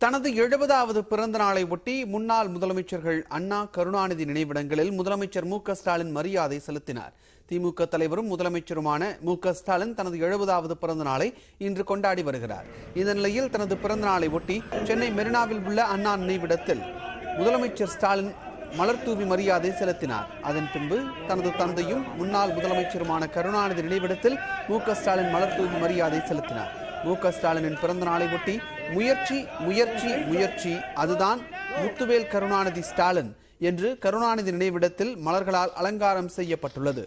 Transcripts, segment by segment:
தனது எழுபதாவது பிறந்த நாளை ஒட்டி முன்னாள் முதலமைச்சர்கள் அண்ணா கருணாநிதி நினைவிடங்களில் முதலமைச்சர் மு க ஸ்டாலின் மரியாதை செலுத்தினார் திமுக தலைவரும் முதலமைச்சருமான மு க ஸ்டாலின் தனது எழுபதாவது பிறந்த நாளை இன்று கொண்டாடி வருகிறார் இந்த நிலையில் தனது பிறந்த நாளை ஒட்டி சென்னை மெரினாவில் உள்ள அண்ணா நினைவிடத்தில் முதலமைச்சர் ஸ்டாலின் மலர் தூவி மரியாதை செலுத்தினார் அதன் பின்பு தனது தந்தையும் முன்னாள் முதலமைச்சருமான கருணாநிதி நினைவிடத்தில் மு க ஸ்டாலின் மலர் தூவி மரியாதை செலுத்தினார் மு க ஸ்டாலினின் பிறந்த நாளை ஒட்டி முயற்சி முயற்சி முயற்சி அதுதான் முத்துவேல் கருணாநிதி ஸ்டாலின் என்று கருணாநிதி நினைவிடத்தில் மலர்களால் அலங்காரம் செய்யப்பட்டுள்ளது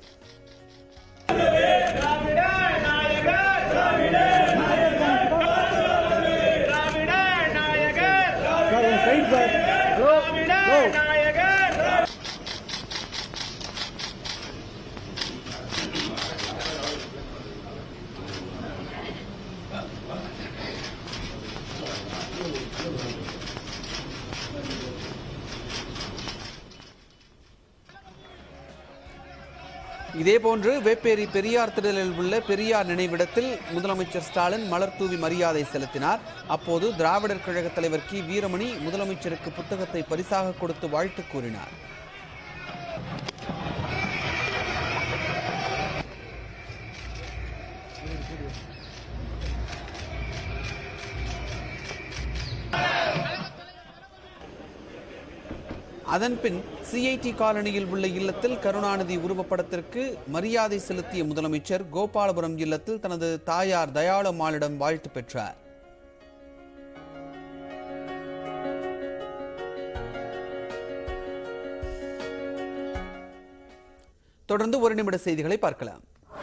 இதேபோன்று வேப்பேரி பெரியார் திடலில் உள்ள பெரியார் நினைவிடத்தில் முதலமைச்சர் ஸ்டாலின் மலர் தூவி மரியாதை செலுத்தினார் அப்போது திராவிடர் கழக தலைவர் கி வீரமணி முதலமைச்சருக்கு புத்தகத்தை பரிசாக கொடுத்து வாழ்த்து கூறினார் அதன்பின் சிஐடி காலனியில் உள்ள இல்லத்தில் கருணாநிதி உருவப்படத்திற்கு மரியாதை செலுத்திய முதலமைச்சர் கோபாலபுரம் இல்லத்தில் தனது தாயார் தயாளம்மாளிடம் வாழ்த்து பெற்றார் தொடர்ந்து ஒரு நிமிட செய்திகளை பார்க்கலாம்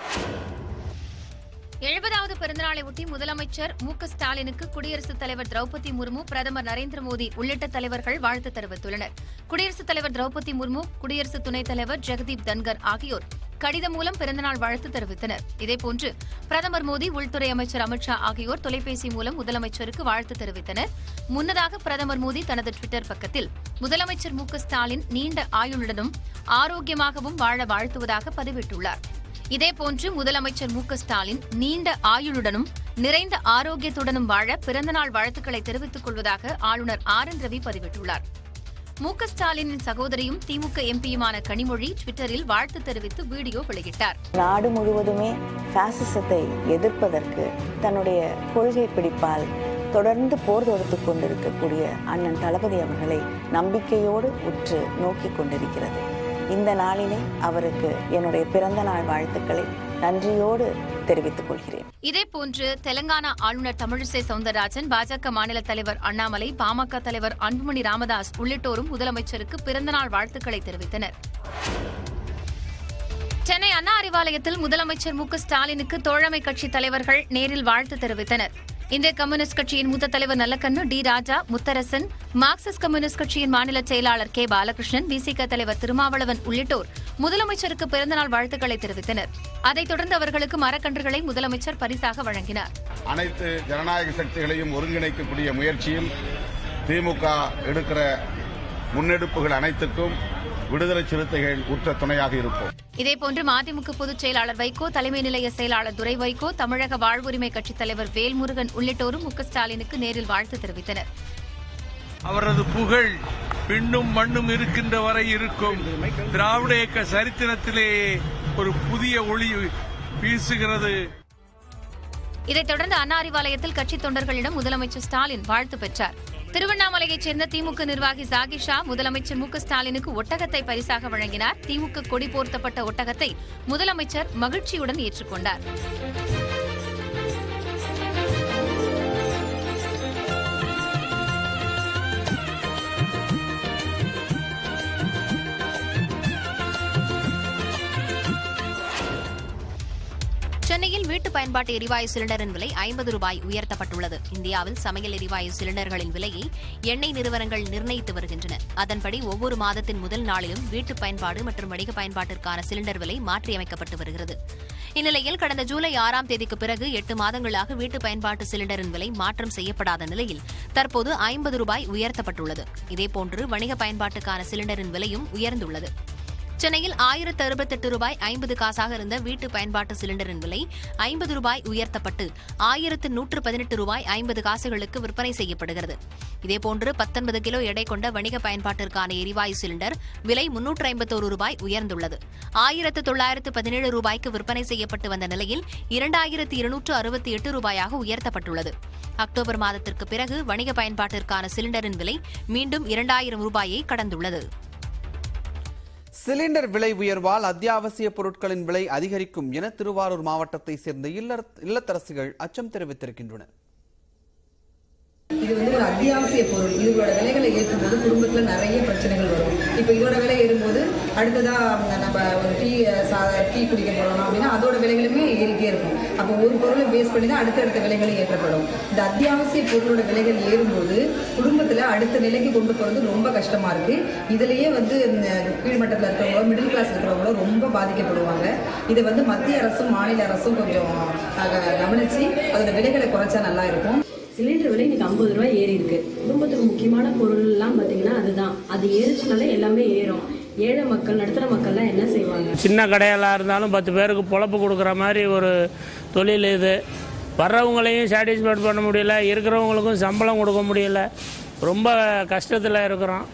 எழுபதாவது பிறந்தநாளை ஒட்டி முதலமைச்சர் மு க ஸ்டாலினுக்கு குடியரசுத் தலைவர் திரௌபதி முர்மு பிரதமர் நரேந்திர மோடி உள்ளிட்ட தலைவர்கள் வாழ்த்து தெரிவித்துள்ளனர் குடியரசுத் தலைவர் திரௌபதி முர்மு குடியரசு துணைத் தலைவர் ஜெகதீப் தன்கர் ஆகியோர் கடிதம் மூலம் பிறந்தநாள் வாழ்த்து தெரிவித்தனர் இதேபோன்று பிரதமர் மோடி உள்துறை அமைச்சர் அமித்ஷா ஆகியோர் தொலைபேசி மூலம் முதலமைச்சருக்கு வாழ்த்து தெரிவித்தனர் முன்னதாக பிரதமர் மோடி தனது டுவிட்டர் பக்கத்தில் முதலமைச்சர் மு க ஸ்டாலின் நீண்ட ஆயுளுடனும் ஆரோக்கியமாகவும் வாழ வாழ்த்துவதாக பதிவிட்டுள்ளார் இதேபோன்று முதலமைச்சர் மு க ஸ்டாலின் நீண்ட ஆயுளுடனும் நிறைந்த ஆரோக்கியத்துடனும் வாழ பிறந்தநாள் வாழ்த்துக்களை தெரிவித்துக் கொள்வதாக ஆளுநர் ஆர் என் ரவி பதிவிட்டுள்ளார் மு க ஸ்டாலினின் சகோதரியும் திமுக எம்பியுமான கனிமொழி ட்விட்டரில் வாழ்த்து தெரிவித்து வீடியோ வெளியிட்டார் நாடு முழுவதுமே பாசிசத்தை எதிர்ப்பதற்கு தன்னுடைய கொள்கை பிடிப்பால் தொடர்ந்து போர் தொடுத்துக் கொண்டிருக்கக்கூடிய அண்ணன் தளபதி அவர்களை நம்பிக்கையோடு உற்று நோக்கிக் கொண்டிருக்கிறது இந்த நாளிலே அவருக்கு என்னுடைய பிறந்த நாள் வாழ்த்துக்களை நன்றியோடு தெரிவித்துக் கொள்கிறேன் இதேபோன்று தெலங்கானா ஆளுநர் தமிழிசை சவுந்தரராஜன் பாஜக மாநில தலைவர் அண்ணாமலை பாமக தலைவர் அன்புமணி ராமதாஸ் உள்ளிட்டோரும் முதலமைச்சருக்கு பிறந்தநாள் வாழ்த்துக்களை தெரிவித்தனர் சென்னை அண்ணா அறிவாலயத்தில் முதலமைச்சர் மு க ஸ்டாலினுக்கு தோழமை கட்சி தலைவர்கள் நேரில் வாழ்த்து தெரிவித்தனர் இந்திய கம்யூனிஸ்ட் கட்சியின் மூத்த தலைவர் Nallakannu D Raja Mutharasan Marxist communist கட்சியின் மாநில செயலாளர் கே பாலகிருஷ்ணன் பிசிக தலைவர் திருமாவளவன் உள்ளிட்டோர் முதலமைச்சருக்கு பிறந்தநாள் வாழ்த்துக்களை தெரிவித்தனர் அதைத் தொடர்ந்து அவர்களுக்கு மரக்கன்றுகளை முதலமைச்சர் பரிசாக வழங்கினார் அனைத்து ஜனநாயக சக்திகளையும் ஒருங்கிணைக்கக்கூடிய முயற்சியில் திமுக எடுக்கிற முன்னெடுப்புகள் அனைத்துக்கும் விடுதலை சிறுத்தைகள் உற்ற துணையாக இருப்போம் இதேபோன்று மதிமுக பொதுச் செயலாளர் வைகோ தலைமை நிலைய செயலாளர் துரை வைகோ தமிழக வாழ்வுரிமை கட்சித் தலைவர் வேல்முருகன் உள்ளிட்டோரும் மு க ஸ்டாலினுக்கு நேரில் வாழ்த்து தெரிவித்தனர் அவரது புகழ் பின்னும் மண்ணும் இருக்கின்ற வரை இருக்கும் திராவிட இயக்க சரித்திரத்திலே ஒரு புதிய ஒளி வீசுகிறது இதைத் தொடர்ந்து அண்ணா அறிவாலயத்தில் கட்சித் தொண்டர்களிடம் முதலமைச்சர் ஸ்டாலின் வாழ்த்து பெற்றார் திருவண்ணாமலையைச் சேர்ந்த திமுக நிர்வாகி ஜாகிர் ஷா முதலமைச்சர் மு க ஸ்டாலினுக்கு ஒட்டகத்தை பரிசாக வழங்கினார் திமுக கொடி போர்த்தப்பட்ட ஒட்டகத்தை முதலமைச்சர் மகிழ்ச்சியுடன் ஏற்றுக்கொண்டார் சென்னையில் வீட்டு பயன்பாட்டு எரிவாயு சிலிண்டரின் விலை ஐம்பது ரூபாய் உயர்த்தப்பட்டுள்ளது இந்தியாவில் சமையல் எரிவாயு சிலிண்டர்களின் விலையை எண்ணெய் நிறுவனங்கள் நிர்ணயித்து வருகின்றன அதன்படி ஒவ்வொரு மாதத்தின் முதல் நாளிலும் வீட்டு பயன்பாடு மற்றும் வணிக பயன்பாட்டிற்கான சிலிண்டர் விலை மாற்றியமைக்கப்பட்டு வருகிறது இந்நிலையில் கடந்த ஜூலை ஆறாம் தேதிக்கு பிறகு எட்டு மாதங்களாக வீட்டு பயன்பாட்டு சிலிண்டரின் விலை மாற்றம் செய்யப்படாத நிலையில் தற்போது ஐம்பது ரூபாய் உயர்த்தப்பட்டுள்ளது இதேபோன்று வணிக பயன்பாட்டுக்கான சிலிண்டரின் விலையும் உயர்ந்துள்ளது சென்னையில் ஆயிரத்து அறுபத்தெட்டு ரூபாய் ஐம்பது காசாக இருந்த வீட்டு பயன்பாட்டு சிலிண்டரின் விலை ஐம்பது ரூபாய் உயர்த்தப்பட்டு ஆயிரத்து நூற்று பதினெட்டு ரூபாய் ஐம்பது காசுகளுக்கு விற்பனை செய்யப்படுகிறது இதேபோன்று பத்தொன்பது கிலோ எடை கொண்ட வணிக பயன்பாட்டிற்கான எரிவாயு சிலிண்டர் விலை முன்னூற்று ஐம்பத்தோரு ரூபாய் உயர்ந்துள்ளது ஆயிரத்து தொள்ளாயிரத்து பதினேழு ரூபாய்க்கு விற்பனை செய்யப்பட்டு வந்த நிலையில் இரண்டாயிரத்து இருநூற்று அறுபத்தி எட்டு ரூபாயாக உயர்த்தப்பட்டுள்ளது அக்டோபர் மாதத்திற்கு பிறகு வணிக பயன்பாட்டிற்கான சிலிண்டரின் விலை மீண்டும் இரண்டாயிரம் ரூபாயை கடந்துள்ளது சிலிண்டர் விலை உயர்வால் அத்தியாவசிய பொருட்களின் விலை அதிகரிக்கும் என திருவாரூர் மாவட்டத்தை சேர்ந்த இல்லற- இல்லத்தரசிகள் அச்சம் தெரிவித்திருக்கின்றனர் இது வந்து ஒரு அத்தியாவசிய பொருள் இதோட விலைகளை ஏற்றும்போது குடும்பத்துல நிறைய பிரச்சனைகள் வரும் இப்போ இதோட விலை ஏறும்போது அடுத்ததா அவங்க நம்ம ஒரு டீ சா- டீ குடிக்க போறோம் அப்படின்னா அதோட விலைகளுமே ஏறிட்டே இருக்கும் அப்போ ஒரு பொருளை பேஸ் பண்ணி தான் அடுத்தடுத்த விலைகள் ஏற்றப்படும் இந்த அத்தியாவசிய பொருளோட விலைகள் ஏறும்போது குடும்பத்துல அடுத்த நிலைக்கு கொண்டு போறது ரொம்ப கஷ்டமா இருக்கு இதுலயே வந்து இந்த கீழ்மட்டத்தில் இருக்கிறவங்களோ மிடில் கிளாஸ் இருக்கிறவங்களோ ரொம்ப பாதிக்கப்படுவாங்க இதை வந்து மத்திய அரசும் மாநில அரசும் கொஞ்சம் அஹ், கவனிச்சு அதோட விலைகளை குறைச்சா நல்லா இருக்கும் சிலிண்டர் விலை இன்னைக்கு ஐம்பது ரூபாய் ஏறி இருக்கு குடும்பத்துக்கு முக்கியமான பொருள் எல்லாம் பார்த்தீங்கன்னா அதுதான் அது ஏறிச்சுனாலே எல்லாமே ஏறும் ஏழை மக்கள் நடுத்தர மக்கள்லாம் என்ன செய்வாங்க சின்ன கடையெல்லாம் இருந்தாலும் பத்து பேருக்கு பொழப்பு கொடுக்குற மாதிரி ஒரு தொழில் இது வர்றவங்களையும் சாட்டிஸ்ஃபைட் பண்ண முடியல இருக்கிறவங்களுக்கும் சம்பளம் கொடுக்க முடியல ரொம்ப கஷ்டத்தில் இருக்கிறோம்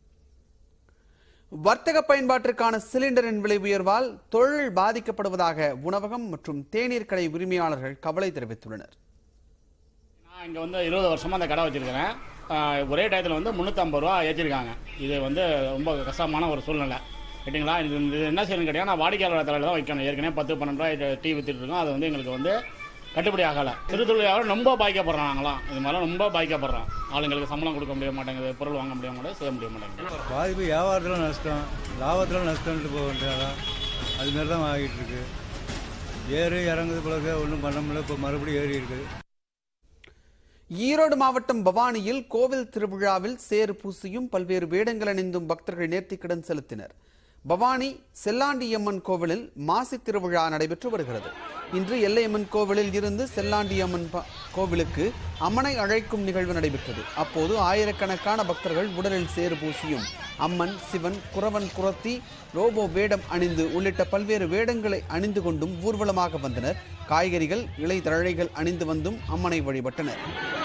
வர்த்தக பயன்பாட்டிற்கான சிலிண்டரின் விலை உயர்வால் தொழில் பாதிக்கப்படுவதாக உணவகம் மற்றும் தேநீர் கடை உரிமையாளர்கள் கவலை தெரிவித்துள்ளனர் நான் இங்கே வந்து இருபது வருஷமாக அந்த கடை வச்சுருக்கிறேன் ஒரே டயத்தில் வந்து முந்நூற்றம்பது ரூபா ஏற்றிருக்காங்க இது வந்து ரொம்ப கஷ்டமான ஒரு சூழ்நிலை ரைட்டுங்களா இது இது என்ன செய்யணும்னு கேட்டீங்கன்னா நான் வாடிக்கையாளர் தலையில் தான் வைக்கணும் ஏற்கனவே பத்து பன்னெண்டு ரூபாய் டீ வித்துட்டு இருக்கோம் அது வந்து எங்களுக்கு வந்து கட்டுப்படி ஆகலை சிறு தொழிலாளர் ரொம்ப பாதிக்கப்படுறோம் நாங்களாம் இது மாதிரிலாம் ரொம்ப பாதிக்கப்படுறோம் ஆளுங்களுக்கு சம்பளம் கொடுக்க முடிய மாட்டேங்குது பொருள் வாங்க முடிய மாட்டேங்குது செய்ய முடிய மாட்டேங்குது பாதிப்பு வியாபாரத்தில் நஷ்டம் லாபத்தில் நஷ்டம்ட்டு போக வேண்டியதான் அதுமாரி தான் ஆகிட்டு இருக்கு ஏறு இறங்குது பிறகு ஒன்றும் பண்ண முடியல இப்போ மறுபடியும் ஏறி இருக்குது ஈரோடு மாவட்டம் பவானியில் கோவில் திருவிழாவில் சேறு பூசியும் பல்வேறு வேடங்கள் அணிந்தும் பக்தர்கள் நேர்த்திக்கடன் செலுத்தினர் பவானி செல்லாண்டியம்மன் கோவிலில் மாசி திருவிழா நடைபெற்று வருகிறது இன்று எல்லையம்மன் கோவிலில் இருந்து செல்லாண்டியம்மன் ப- கோவிலுக்கு அம்மனை அழைக்கும் நிகழ்வு நடைபெற்றது அப்போது ஆயிரக்கணக்கான பக்தர்கள் உடலில் சேறு பூசியும் அம்மன் சிவன் குறவன் குரத்தி ரோபோ வேடம் அணிந்து உள்ளிட்ட பல்வேறு வேடங்களை அணிந்து கொண்டும் ஊர்வலமாக வந்தனர் காய்கறிகள் இலை தழைகள் அணிந்து வந்தும் அம்மனை வழிபட்டனர்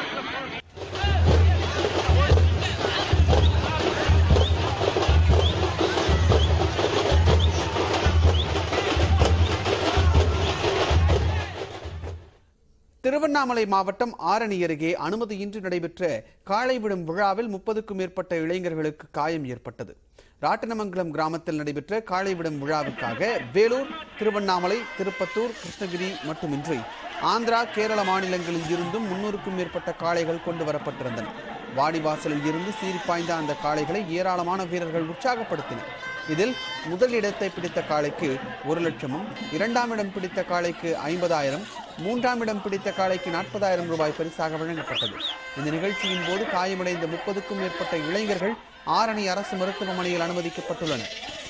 திருவண்ணாமலை மாவட்டம் ஆரணி அருகே அனுமதியின்றி நடைபெற்ற காளைவிடும் விழாவில் முப்பதுக்கும் மேற்பட்ட இளைஞர்களுக்கு காயம் ஏற்பட்டது ராட்டினமங்கலம் கிராமத்தில் நடைபெற்ற காளைவிடும் விழாவுக்காக வேலூர் திருவண்ணாமலை திருப்பத்தூர் கிருஷ்ணகிரி மட்டுமின்றி ஆந்திரா கேரள மாநிலங்களில் இருந்தும் முன்னூறுக்கும் மேற்பட்ட காளைகள் கொண்டு வரப்பட்டிருந்தன வாடிவாசலில் இருந்து சீறிப்பாய்ந்த அந்த காளைகளை ஏராளமான வீரர்கள் உற்சாகப்படுத்தினர் இதில் முதல் இடத்தை பிடித்த காளைக்கு ஒரு லட்சமும் இரண்டாம் இடம் பிடித்த காளைக்கு ஐம்பதாயிரம் மூன்றாம் இடம் பிடித்த காளைக்கு நாற்பதாயிரம் ரூபாய் பரிசாக வழங்கப்பட்டது இந்த நிகழ்ச்சியின் போது காயமடைந்த முப்பதுக்கும் மேற்பட்ட இளைஞர்கள் ஆரணி அரசு மருத்துவமனையில் அனுமதிக்கப்பட்டுள்ளனர்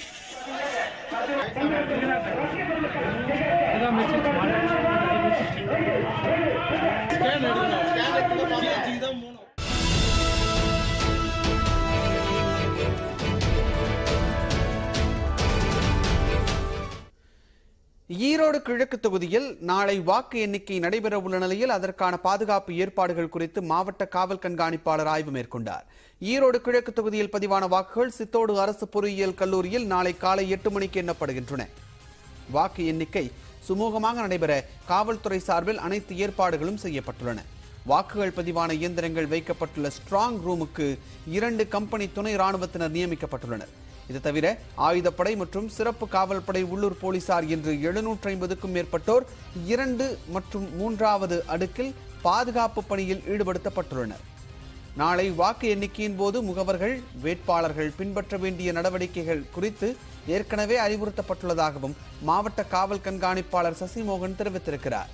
ஈரோடு கிழக்கு தொகுதியில் நாளை வாக்கு எண்ணிக்கை நடைபெற உள்ள நிலையில் அதற்கான பாதுகாப்பு ஏற்பாடுகள் குறித்து மாவட்ட காவல் கண்காணிப்பாளர் ஆய்வு மேற்கொண்டார் ஈரோடு கிழக்கு தொகுதியில் பதிவான வாக்குகள் சித்தோடு அரசு பொறியியல் கல்லூரியில் நாளை காலை எட்டு மணிக்கு எண்ணப்படுகின்றன வாக்கு எண்ணிக்கை சுமூகமாக நடைபெற காவல்துறை சார்பில் அனைத்து ஏற்பாடுகளும் செய்யப்பட்டுள்ளன வாக்குகள் பதிவான இயந்திரங்கள் வைக்கப்பட்டுள்ள ஸ்ட்ராங் ரூமுக்கு இரண்டு கம்பெனி துணை ராணுவத்தினர் நியமிக்கப்பட்டுள்ளனர் இது தவிர ஆயுதப்படை மற்றும் சிறப்பு காவல்படை உள்ளூர் போலீசார் என்று எழுநூற்றி ஐம்பதுக்கும் மேற்பட்டோர் இரண்டு மற்றும் மூன்றாவது அடுக்கில் பாதுகாப்பு பணியில் ஈடுபடுத்தப்பட்டுள்ளனர் நாளை வாக்கு எண்ணிக்கையின் போது முகவர்கள் வேட்பாளர்கள் பின்பற்ற வேண்டிய நடவடிக்கைகள் குறித்து ஏற்கனவே அறிவுறுத்தப்பட்டுள்ளதாகவும் மாவட்ட காவல் கண்காணிப்பாளர் சசிமோகன் தெரிவித்திருக்கிறார்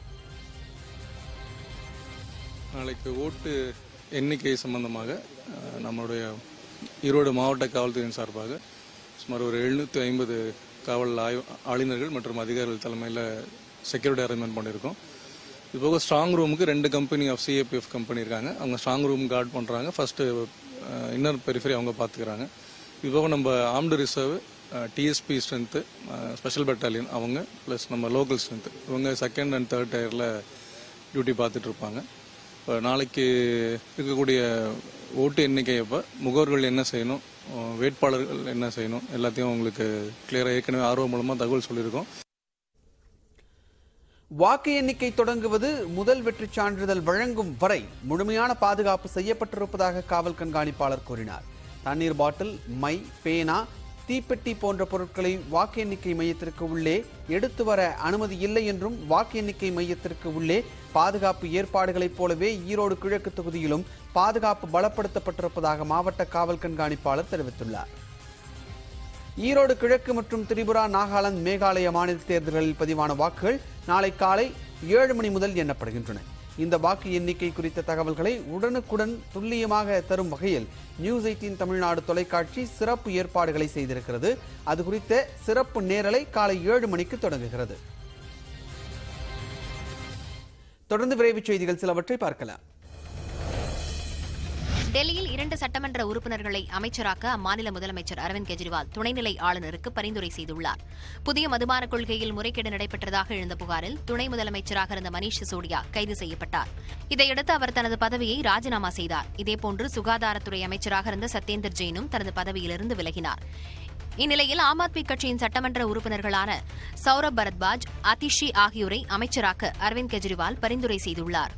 நாளைக்கு ஓட்டு எண்ணிக்கை சம்பந்தமாக அஹ், நம்மளுடைய ஈரோடு மாவட்ட காவல்துறையின் சார்பாக சுமார் ஒரு எழுநூற்றி ஐம்பது காவல் ஆய்வு ஆளுநர்கள் மற்றும் அதிகாரிகள் தலைமையில் செக்யூரிட்டி அரேஞ்ச்மெண்ட் பண்ணியிருக்கோம் இது போக ஸ்ட்ராங் ரூமுக்கு ரெண்டு கம்பெனி ஆஃப் சிஏபிஎஃப் கம்பெனி இருக்காங்க அவங்க ஸ்ட்ராங் ரூம் கார்டு பண்ணுறாங்க ஃபர்ஸ்ட் இன்னர் பெரிஃபரி அவங்க பார்த்துக்கிறாங்க இது போக நம்ம armed reserve DSP strength special battalion அவங்க ப்ளஸ் நம்ம லோக்கல் ஸ்ட்ரென்த்து இவங்க செகண்ட் அண்ட் தேர்ட் டயரில் டியூட்டி பார்த்துட்டு இருப்பாங்க இப்போ நாளைக்கு இருக்கக்கூடிய ஓட்டு எண்ணிக்கை அப்போ முகவர்கள் என்ன செய்யணும் அஹ் வேட்பாளர்கள் என்ன செய்யணும் எல்லாத்தையும் உங்களுக்கு கிளியராக ஏற்கனவே ஆர்வம் மூலமாக தகவல் சொல்லியிருக்கோம் வாக்கு எண்ணிக்கை தொடங்குவது முதல் வெற்றிச் சான்றிதழ் வழங்கும் வரை முழுமையான பாதுகாப்பு செய்யப்பட்டிருப்பதாக காவல் கண்காணிப்பாளர் கூறினார் தண்ணீர் பாட்டில் மை பேனா தீப்பெட்டி போன்ற பொருட்களை வாக்கு எண்ணிக்கை மையத்திற்கு உள்ளே எடுத்து வர அனுமதி இல்லை என்றும் வாக்கு எண்ணிக்கை மையத்திற்கு உள்ளே பாதுகாப்பு ஏற்பாடுகளைப் போலவே ஈரோடு கிழக்கு தொகுதியிலும் பாதுகாப்பு பலப்படுத்தப்பட்டிருப்பதாக மாவட்ட காவல் கண்காணிப்பாளர் தெரிவித்துள்ளார் ஈரோடு கிழக்கு மற்றும் திரிபுரா நாகாலாந்து மேகாலய மாநில தேர்தல்களில் பதிவான வாக்குகள் நாளை காலை ஏழு மணி முதல் எண்ணப்படுகின்றன இந்த வாக்கு எண்ணிக்கை குறித்த தகவல்களை உடனுக்குடன் துல்லியமாக தரும் வகையில் நியூஸ் எயிட்டீன் தமிழ்நாடு தொலைக்காட்சி சிறப்பு ஏற்பாடுகளை செய்திருக்கிறது அது குறித்த சிறப்பு நேரலை காலை ஏழு மணிக்கு தொடங்குகிறது தொடர்ந்து விரைவுச் செய்திகள் சிலவற்றை பார்க்கலாம் டெல்லியில் இரண்டு சட்டமன்ற உறுப்பினர்களை அமைச்சராக்க அம்மாநில முதலமைச்சர் அரவிந்த் கெஜ்ரிவால் துணைநிலை ஆளுநருக்கு பரிந்துரை செய்துள்ளார் புதிய மதுபான கொள்கையில் முறைகேடு நடைபெற்றதாக எழுந்த புகாரில் துணை முதலமைச்சராக இருந்த மணீஷ் சிசோடியா கைது செய்யப்பட்டார் இதையடுத்து அவர் தனது பதவியை ராஜினாமா செய்தார் இதேபோன்று சுகாதாரத்துறை அமைச்சராக இருந்த சத்யேந்தர் ஜெயினும் தனது பதவியிலிருந்து விலகினார் இந்நிலையில் ஆம் ஆத்மி கட்சியின் சட்டமன்ற உறுப்பினர்களான சௌரப் பரத்வாஜ் அதிஷி ஆகியோரை அமைச்சராக்க அரவிந்த் கெஜ்ரிவால் பரிந்துரை செய்துள்ளார்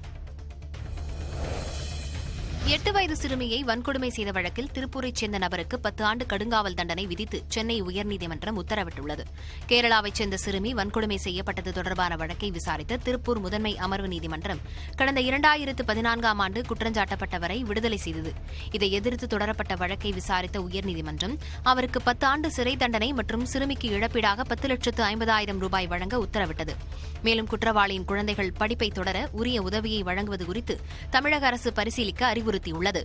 எட்டு வயது சிறுமியை வன்கொடுமை செய்த வழக்கில் திருப்பூரைச் சேர்ந்த நபருக்கு பத்து ஆண்டு கடுங்காவல் தண்டனை விதித்து சென்னை உயர்நீதிமன்றம் உத்தரவிட்டுள்ளது கேரளாவைச் சேர்ந்த சிறுமி வன்கொடுமை செய்யப்பட்டது தொடர்பான வழக்கை விசாரித்த திருப்பூர் முதன்மை அமர்வு நீதிமன்றம் கடந்த இரண்டாயிரத்து பதினான்காம் ஆண்டு குற்றஞ்சாட்டப்பட்டவரை விடுதலை செய்தது இதை எதிர்த்து தொடரப்பட்ட வழக்கை விசாரித்த உயர்நீதிமன்றம் அவருக்கு பத்து ஆண்டு சிறை தண்டனை மற்றும் சிறுமிக்கு இழப்பீடாக பத்து லட்சத்து ஐம்பதாயிரம் ரூபாய் வழங்க உத்தரவிட்டது மேலும் குற்றவாளியின் குழந்தைகள் படிப்பை தொடர உரிய உதவியை வழங்குவது குறித்து தமிழக அரசு பரிசீலிக்க அறிவுறுத்தியுள்ளது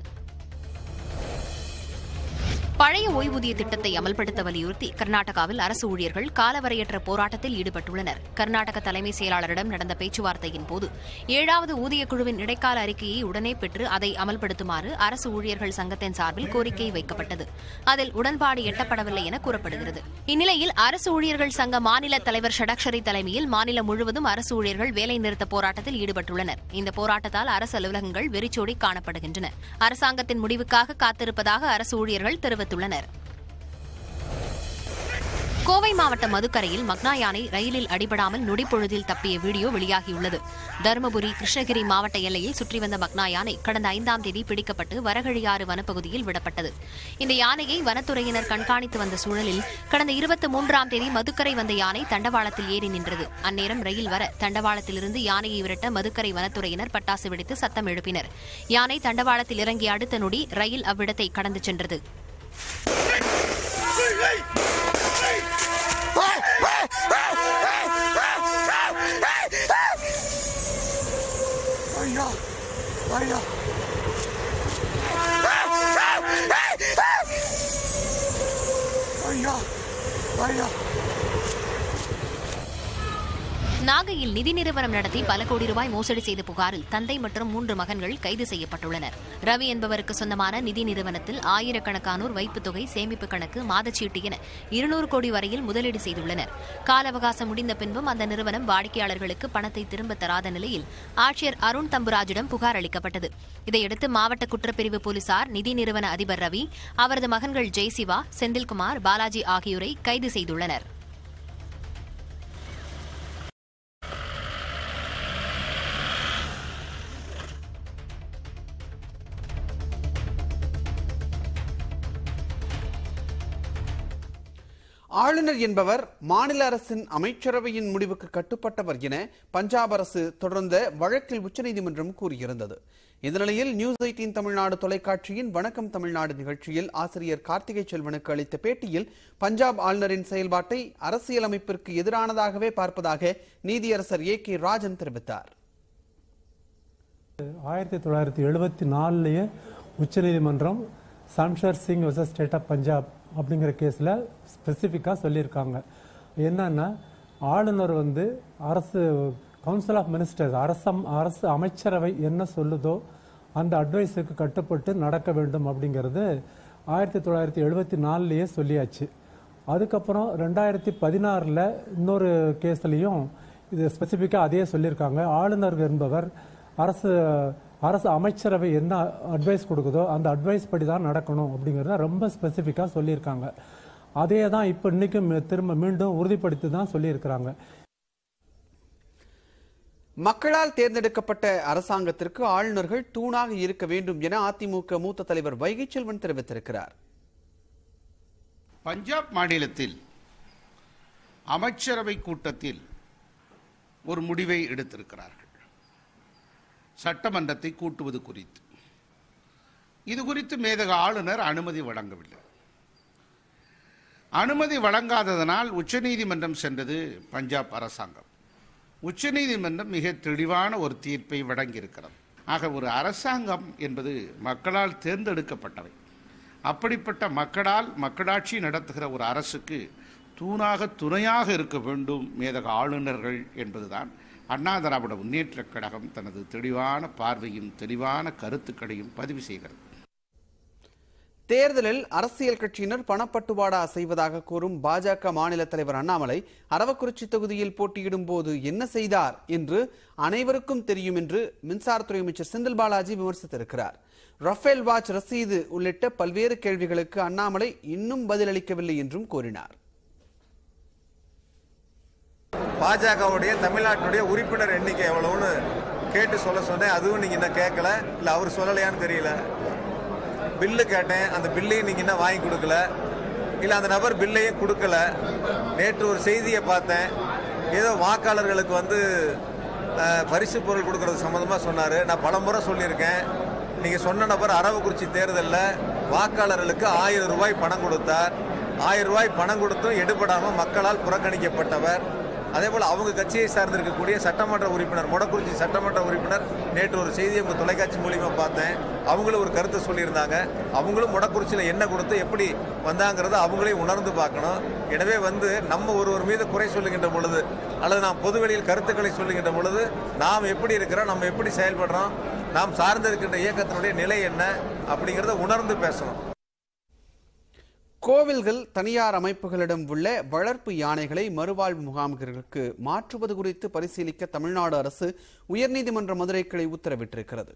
பழைய ஓய்வூதிய திட்டத்தை அமல்படுத்த வலியுறுத்தி கர்நாடகாவில் அரசு ஊழியர்கள் காலவரையற்ற போராட்டத்தில் ஈடுபட்டுள்ளனர் கர்நாடக தலைமை செயலாளரிடம் நடந்த பேச்சுவார்த்தையின் போது ஏழாவது ஊதியக் குழுவின் இடைக்கால அறிக்கையை உடனே பெற்று அதை அமல்படுத்துமாறு அரசு ஊழியர்கள் சங்கத்தின் சார்பில் கோரிக்கை வைக்கப்பட்டது அதில் உடன்பாடு எட்டப்படவில்லை என கூறப்படுகிறது இந்நிலையில் அரசு ஊழியர்கள் சங்க மாநில தலைவர் ஷடக்ஷரி தலைமையில் மாநிலம் முழுவதும் அரசு ஊழியர்கள் வேலைநிறுத்த போராட்டத்தில் ஈடுபட்டுள்ளனர் இந்த போராட்டத்தால் அரசு அலுவலகங்கள் வெறிச்சோடி காணப்படுகின்றன அரசாங்கத்தின் முடிவுக்காக காத்திருப்பதாக அரசு ஊழியர்கள் தெரிவித்துள்ளனர் கோவை மாவட்டம் மதுக்கரையில் மக்னா யானை ரயிலில் அடிபடாமல் நொடிப்பொழுதில் தப்பிய வீடியோ வெளியாகியுள்ளது தருமபுரி கிருஷ்ணகிரி மாவட்ட எல்லையில் சுற்றி வந்த மக்னா யானை கடந்த ஐந்தாம் தேதி பிடிக்கப்பட்டு வரகழியாறு வனப்பகுதியில் விடப்பட்டது இந்த யானையை வனத்துறையினர் கண்காணித்து வந்த சூழலில் கடந்த இருபத்தி மூன்றாம் தேதி மதுக்கரை வந்த யானை தண்டவாளத்தில் ஏறி நின்றது அந்நேரம் ரயில் வர தண்டவாளத்திலிருந்து யானையை விரட்ட மதுக்கரை வனத்துறையினர் பட்டாசு வெடித்து சத்தம் எழுப்பினர் யானை தண்டவாளத்தில் இறங்கிய அடுத்த நொடி ரயில் அவ்விடத்தை கடந்து சென்றது நாகையில் நிதி நிறுவனம் நடத்தி பல கோடி ரூபாய் மோசடி செய்த புகாரில் தந்தை மற்றும் மூன்று மகன்கள் கைது செய்யப்பட்டுள்ளனர் ரவி என்பவருக்கு சொந்தமான நிதி நிறுவனத்தில் ஆயிரக்கணக்கானோர் வைப்புத் தொகை சேமிப்பு கணக்கு மாதச்சீட்டு என இருநூறு கோடி வரையில் முதலீடு செய்துள்ளனர் கால அவகாசம் முடிந்த பின்பும் அந்த நிறுவனம் வாடிக்கையாளர்களுக்கு பணத்தை திரும்பத் தராத நிலையில் ஆட்சியர் அருண் தம்புராஜிடம் புகார் அளிக்கப்பட்டது இதையடுத்து மாவட்ட குற்றப்பிரிவு போலீசார் நிதி நிறுவன அதிபர் ரவி அவரது மகன்கள் ஜெய்சிவா செந்தில்குமார் பாலாஜி ஆகியோரை கைது செய்துள்ளனர் ஆளுநர் என்பவர் மாநில அரசின் அமைச்சரவையின் முடிவுக்கு கட்டுப்பட்டவர் என பஞ்சாப் அரசு தொடர்ந்த வழக்கில் உச்சநீதிமன்றம் கூறியிருந்தது இந்த நிலையில் நியூஸ் எயிட்டீன் தமிழ்நாடு தொலைக்காட்சியின் வணக்கம் தமிழ்நாடு நிகழ்ச்சியில் ஆசிரியர் கார்த்திகை செல்வனுக்கு அளித்த பேட்டியில் பஞ்சாப் ஆளுநரின் செயல்பாட்டை அரசியலமைப்பிற்கு எதிரானதாகவே பார்ப்பதாக நீதியரசர் ஏ கே ராஜன் தெரிவித்தார் ஆயிரத்தி தொள்ளாயிரத்தி எழுபத்தி நாலுலேயே உச்சநீதிமன்றம் Shamsher Singh versus state of Punjab அப்படிங்கிற கேஸில் ஸ்பெசிஃபிக்காக சொல்லியிருக்காங்க என்னன்னா ஆளுநர் வந்து அரசு கவுன்சில் ஆஃப் மினிஸ்டர்ஸ் அரசம் அரசு அமைச்சரவை என்ன சொல்லுதோ அந்த அட்வைஸுக்கு கட்டுப்பட்டு நடக்க வேண்டும் அப்படிங்கிறது ஆயிரத்தி தொள்ளாயிரத்தி எழுபத்தி நாலுலேயே சொல்லியாச்சு அதுக்கப்புறம் ரெண்டாயிரத்தி பதினாறில் இன்னொரு கேஸ்லையும் இது ஸ்பெசிஃபிக்காக அதே சொல்லியிருக்காங்க ஆளுநர் என்பவர் அரசு அரசு அமைச்சரவை என்ன அட்வைஸ் கொடுக்குதோ அந்த அட்வைஸ் படி தான் நடக்கணும் அப்படிங்கிறத ரொம்ப ஸ்பெசிஃபிக்காக சொல்லியிருக்காங்க அதே தான் இப்போ இன்னைக்கும் திரும்ப மீண்டும் உறுதிப்படுத்தி தான் சொல்லியிருக்கிறாங்க மக்களால் தேர்ந்தெடுக்கப்பட்ட அரசாங்கத்திற்கு ஆளுநர்கள் தூணாக இருக்க வேண்டும் என அதிமுக மூத்த தலைவர் வைகை செல்வன் தெரிவித்திருக்கிறார் பஞ்சாப் மாநிலத்தில் அமைச்சரவை கூட்டத்தில் ஒரு முடிவை எடுத்திருக்கிறார்கள் சட்டமன்றத்தை கூட்டுவது குறித்து இது குறித்து மேதக ஆளுநர் அனுமதி வழங்கவில்லை அனுமதி வழங்காததனால் உச்சநீதிமன்றம் சென்றது பஞ்சாப் அரசாங்கம் உச்சநீதிமன்றம் மிக தெளிவான ஒரு தீர்ப்பை வழங்கியிருக்கிறது ஆக ஒரு அரசாங்கம் என்பது மக்களால் தேர்ந்தெடுக்கப்பட்டவை அப்படிப்பட்ட மக்களால் மக்களாட்சி நடத்துகிற ஒரு அரசுக்கு தூணாக துணையாக இருக்க வேண்டும் மேதக ஆளுநர்கள் என்பதுதான் அண்ணா திராவிட முன்னேற்றக் கழகம் தனது தெளிவான பார்வையும் தெளிவான கருத்துக்களையும் பதிவு செய்கிறது தேர்தலில் அரசியல் கட்சியினர் பணப்பட்டுவாடா செய்வதாக கூறும் பாஜக மாநில தலைவர் அண்ணாமலை அரவக்குறிச்சி தொகுதியில் போட்டியிடும் போது என்ன செய்தார் என்று அனைவருக்கும் தெரியும் என்று மின்சாரத்துறை அமைச்சர் செந்தில் பாலாஜி விமர்சித்திருக்கிறார் ரஃபேல் வாட்ச் ரசீது உள்ளிட்ட பல்வேறு கேள்விகளுக்கு அண்ணாமலை இன்னும் பதிலளிக்கவில்லை என்றும் கூறினார் பாஜகவுடைய தமிழ்நாட்டுடைய உறுப்பினர் எண்ணிக்கை எவ்வளவுன்னு கேட்டு சொல்ல சொன்னேன் அதுவும் நீங்க இன்னும் கேட்கல இல்ல அவர் சொல்லலையான்னு தெரியல பில்லு கேட்டேன் அந்த பில்லையும் நீங்க இன்னும் வாங்கி கொடுக்கல இல்ல அந்த நபர் பில்லையும் கொடுக்கல நேற்று ஒரு செய்தியை பார்த்தேன் ஏதோ வாக்காளர்களுக்கு வந்து அஹ், பரிசு பொருள் கொடுக்கறது சம்மந்தமாக சொன்னார் நான் பலமுறை சொல்லியிருக்கேன் நீங்கள் சொன்ன நபர் அரவக்குறிச்சி தேர்தலில் வாக்காளர்களுக்கு ஆயிரம் ரூபாய் பணம் கொடுத்தார் ஆயிரம் ரூபாய் பணம் கொடுத்தும் எடுபடாமல் மக்களால் புறக்கணிக்கப்பட்டவர் அதே போல் அவங்க கட்சியை சார்ந்திருக்கக்கூடிய சட்டமன்ற உறுப்பினர் மொடக்குறிச்சி சட்டமன்ற உறுப்பினர் நேற்று ஒரு செய்தியை உங்கள் தொலைக்காட்சி மூலியமா பார்த்தேன் அவங்களும் ஒரு கருத்தை சொல்லியிருந்தாங்க அவங்களும் மொடக்குறிச்சியில் என்ன கொடுத்து எப்படி வந்தாங்கிறத அவங்களையும் உணர்ந்து பார்க்கணும் எனவே வந்து நம்ம ஒருவர் மீது குறை சொல்லுகின்ற பொழுது அல்லது நாம் பொதுவெளியில் கருத்துக்களை சொல்லுகின்ற பொழுது நாம் எப்படி இருக்கிறோம் நம்ம எப்படி செயல்படுறோம் நாம் சார்ந்திருக்கின்ற இயக்கத்தினுடைய நிலை என்ன அப்படிங்கிறத உணர்ந்து பேசணும் கோவில்கள் தனியார் அமைப்புகளிடம் உள்ள வளர்ப்பு யானைகளை மறுவாழ்வு முகாம்களுக்கு மாற்றுவது குறித்து பரிசீலிக்க தமிழ்நாடு அரசு உயர்நீதிமன்ற மதுரை கிளை உத்தரவிட்டிருக்கிறது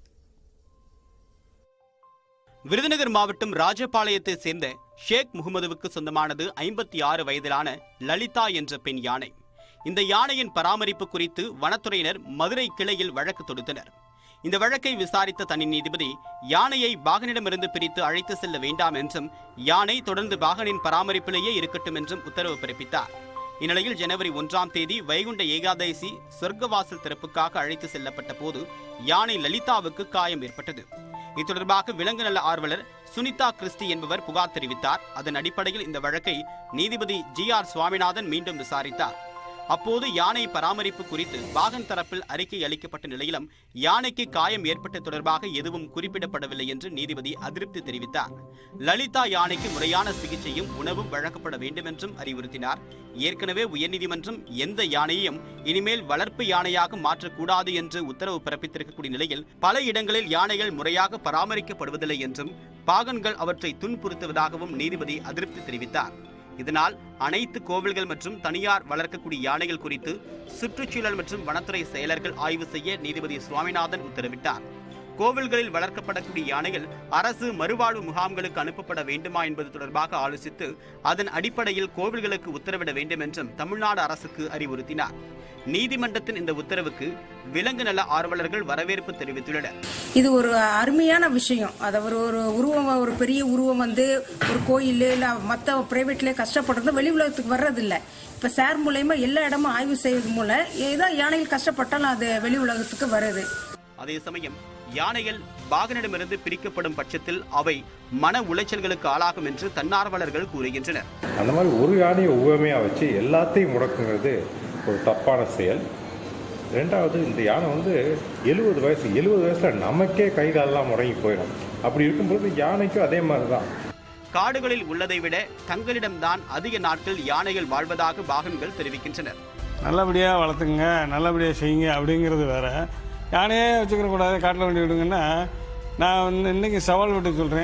விருதுநகர் மாவட்டம் ராஜபாளையத்தை சேர்ந்த ஷேக் முகமதுவுக்கு சொந்தமானது ஐம்பத்தி ஆறு வயதிலான லலிதா என்ற பெண் யானை இந்த யானையின் பராமரிப்பு குறித்து வனத்துறையினர் மதுரை கிளையில் வழக்கு தொடுத்தனர் இந்த வழக்கை விசாரித்த தனி நீதிபதி யானையை பாகனிடமிருந்து பிரித்து அழைத்து செல்ல வேண்டாம் என்றும் யானை தொடர்ந்து பாகனின் பராமரிப்பிலேயே இருக்கட்டும் என்றும் உத்தரவு பிறப்பித்தார் இந்நிலையில் ஜனவரி ஒன்றாம் தேதி வைகுண்ட ஏகாதசி சொர்க்கவாசல் திறப்புக்காக அழைத்து செல்லப்பட்ட போது யானை லலிதாவுக்கு காயம் ஏற்பட்டது இது தொடர்பாக விலங்கு நல ஆர்வலர் சுனிதா கிறிஸ்டி என்பவர் புகார் தெரிவித்தார் அதன் அடிப்படையில் இந்த வழக்கை நீதிபதி ஜி ஆர் சுவாமிநாதன் மீண்டும் விசாரித்தார் அப்போது யானை பராமரிப்பு குறித்து பாகன் தரப்பில் அறிக்கை அளிக்கப்பட்ட நிலையிலும் யானைக்கு காயம் ஏற்பட்ட தொடர்பாக எதுவும் குறிப்பிடப்படவில்லை என்று நீதிபதி அதிருப்தி தெரிவித்தார் லலிதா யானைக்கு முறையான சிகிச்சையும் உணவும் வழங்கப்பட வேண்டும் என்றும் அறிவுறுத்தினார் ஏற்கனவே உயர்நீதிமன்றம் எந்த யானையையும் இனிமேல் வளர்ப்பு யானையாக மாற்றக்கூடாது என்று உத்தரவு பிறப்பித்திருக்கக்கூடிய நிலையில் பல இடங்களில் யானைகள் முறையாக பராமரிக்கப்படுவதில்லை என்றும் பாகன்கள் அவற்றை துன்புறுத்துவதாகவும் நீதிபதி அதிருப்தி தெரிவித்தார் இதனால் அனைத்து கோவில்கள் மற்றும் தனியார் வளர்க்கக்கூடிய யானைகள் குறித்து சுற்றுச்சூழல் மற்றும் வனத்துறை செயலர்கள் ஆய்வு செய்ய நீதிபதி சுவாமிநாதன் உத்தரவிட்டார் கோவில்களில் வளர்க்கப்படக்கூடிய யானைகள் அரசு மறுவாழ்வு முகாம்களுக்கு அனுப்பப்பட வேண்டுமா என்பது தொடர்பாக ஆலோசித்து அதன் அடிப்படையில் கோவில்களுக்கு உத்தரவிட வேண்டும் என்றும் தமிழ்நாடு அரசுக்கு அறிவுறுத்தினார் நீதிமன்றத்தின் இந்த உத்தரவுக்கு விலங்கு நல ஆர்வலர்கள் வரவேற்பு தெரிவித்துள்ளனர் இது ஒரு அருமையான விஷயம் அதை ஒரு ஒரு உருவம் ஒரு பெரிய உருவம் வந்து ஒரு கோயில் இல்லை மற்ற பிரைவேட்லேயே கஷ்டப்படுறது வெளி உலகத்துக்கு வர்றதில்ல இப்போ சார் மூலயமா எல்லா இடமும் ஆய்வு செய்வது மூலம் ஏதோ யானைகள் கஷ்டப்பட்டாலும் அது வெளி உலகத்துக்கு வருது அதே சமயம் யானைகள் பாகனிடமிருந்து பிரிக்கப்படும் பட்சத்தில் அவை மன உளைச்சல்களுக்கு ஆளாகும் என்று தன்னார்வலர்கள் கூறுகின்றனர் அந்த மாதிரி ஒரு யானையை உவமையாக வச்சு எல்லாத்தையும் முடக்குங்கிறது ஒரு தப்பான செயல் ரெண்டாவது இந்த யானை வந்து எழுபது வயசு எழுபது வயசில் நமக்கே கை காலெல்லாம் முடங்கி போயிடும் அப்படி இருக்கும்போது யானைக்கும் அதே மாதிரி தான் காடுகளில் உள்ளதை விட தங்களிடம்தான் அதிக நாட்கள் யானைகள் வாழ்வதாக பாகன்கள் தெரிவிக்கின்றனர் நல்லபடியாக வளர்த்துங்க நல்லபடியாக செய்யுங்க அப்படிங்கிறது வேற யானையே வச்சுக்கிற கூடாது காட்டில் வண்டி விடுங்கன்னா நான் வந்து இன்னைக்கு சவால் விட்டு சொல்கிறேன்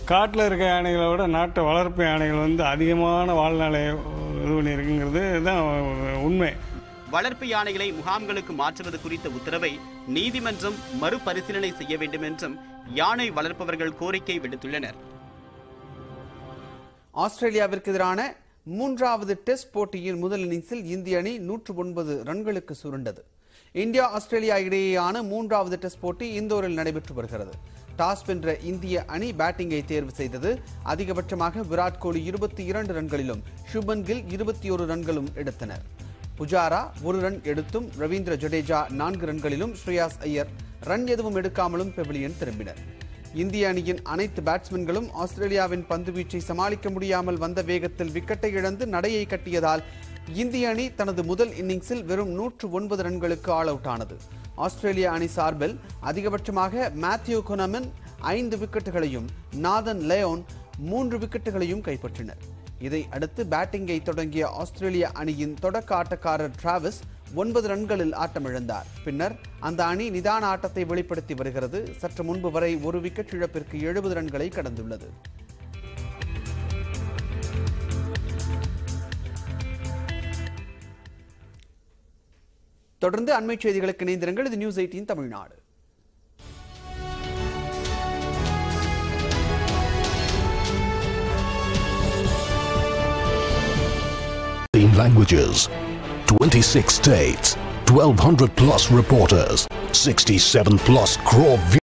காட்டில் இருக்க யானைகளை விட நாட்டு வளர்ப்பு யானைகள் வந்து அதிகமான வாழ்நாளை இது பண்ணியிருக்குங்கிறது தான் உண்மை வளர்ப்பு யானைகளை முகாம்களுக்கு மாற்றுவது குறித்த உத்தரவை நீதிமன்றம் மறுபரிசீலனை செய்ய வேண்டும் என்றும் யானை வளர்ப்பவர்கள் கோரிக்கை விடுத்துள்ளனர் ஆஸ்திரேலியாவிற்கு எதிரான மூன்றாவது டெஸ்ட் போட்டியின் முதல் இன்னிங்ஸில் இந்திய அணி நூற்று ஒன்பது ரன்களுக்கு சுருண்டது இந்தியா ஆஸ்திரேலியா இடையேயான மூன்றாவது டெஸ்ட் போட்டி இந்தோரில் நடைபெற்று வருகிறது டாஸ் வென்ற இந்திய அணி பேட்டிங்கை தேர்வு செய்தது அதிகபட்சமாக விராட் கோலி இருபத்தி இரண்டு ரன்களிலும் சுபன் கில் இருபத்தி ஒரு ரன்களும் எடுத்தனர் புஜாரா ஒரு ரன் எடுத்தும் ரவீந்திர ஜடேஜா நான்கு ரன்களிலும் ஸ்ரேயாஸ் ஐயர் ரன் எதுவும் எடுக்காமலும் பெவிலியன் திரும்பினர் இந்திய அணியின் அனைத்து பேட்ஸ்மேன்களும் ஆஸ்திரேலியாவின் பந்துவீச்சை சமாளிக்க முடியாமல் வந்த வேகத்தில் விக்கெட்டை இழந்து நடையை கட்டியதால் இந்திய அணி தனது முதல் இன்னிங்ஸில் வெறும் நூற்று ஒன்பது ரன்களுக்கு ஆல் அவுட் ஆனது ஆஸ்திரேலிய அணி சார்பில் அதிகபட்சமாக மேத்யூ கொனமன் ஐந்து விக்கெட்டுகளையும் நாதன் லேயோன் மூன்று விக்கெட்டுகளையும் கைப்பற்றினர் இதை அடுத்து பேட்டிங்கை தொடங்கிய ஆஸ்திரேலிய அணியின் தொடக்க ஆட்டக்காரர் டிராவிஸ் ஒன்பது ரன்களில் ஆட்டமிழந்தார் பின்னர் அந்த அணி நிதான ஆட்டத்தை வெளிப்படுத்தி வருகிறது சற்று முன்பு வரை ஒரு விக்கெட் இழப்பிற்கு எழுபது ரன்களை கடந்துள்ளது தொடர்ந்து அண்மை செய்திகளுக்கு இணைந்திருங்கள் இது news eighteen Tamil Nadu languages, 26 states, 1200 plus reporters, 67 plus crore